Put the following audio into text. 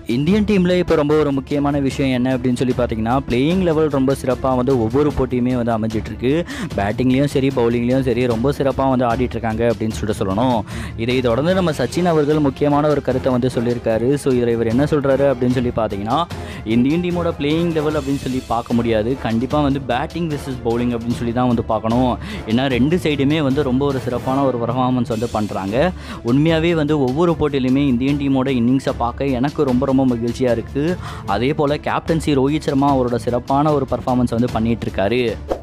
Indian டீமில் இப்போ ரொம்ப ஒரு முக்கியமான விஷயம் என்ன அப்படின்னு சொல்லி பார்த்தீங்கன்னா பிளேயிங் லெவல் ரொம்ப சிறப்பாக வந்து ஒவ்வொரு போட்டியுமே வந்து அமைஞ்சிட்ருக்கு பேட்டிங்லேயும் சரி பவுலிங்லேயும் சரி ரொம்ப சிறப்பாக வந்து ஆடிட்டு இருக்காங்க அப்படின்னு சொல்லிட்டு சொல்லணும் இதை தொடர்ந்து நம்ம சச்சின் அவர்கள் முக்கியமான ஒரு கருத்தை வந்து சொல்லியிருக்காரு ஸோ இதில் இவர் என்ன சொல்கிறாரு அப்படின்னு சொல்லி பார்த்தீங்கன்னா இந்தியன் டீமோட பிளேயிங் லெவல் அப்படின்னு சொல்லி பார்க்க முடியாது கண்டிப்பாக வந்து பேட்டிங் வெர்சஸ் பவுலிங் அப்படின்னு சொல்லி தான் வந்து பார்க்கணும் ஏன்னா ரெண்டு சைடுமே வந்து ரொம்ப ஒரு சிறப்பான ஒரு பர்ஃபார்மன்ஸ் வந்து பண்ணுறாங்க உண்மையாகவே வந்து ஒவ்வொரு போட்டியிலுமே இந்தியன் டீமோட இன்னிங்ஸை பார்க்க எனக்கு ரொம்ப ரொம்ப மகிழ்ச்சியாக இருக்குது அதே போல் கேப்டன்சி ரோஹித் சர்மா அவரோட சிறப்பான ஒரு பர்ஃபார்மன்ஸ் வந்து பண்ணிகிட்டு இருக்காரு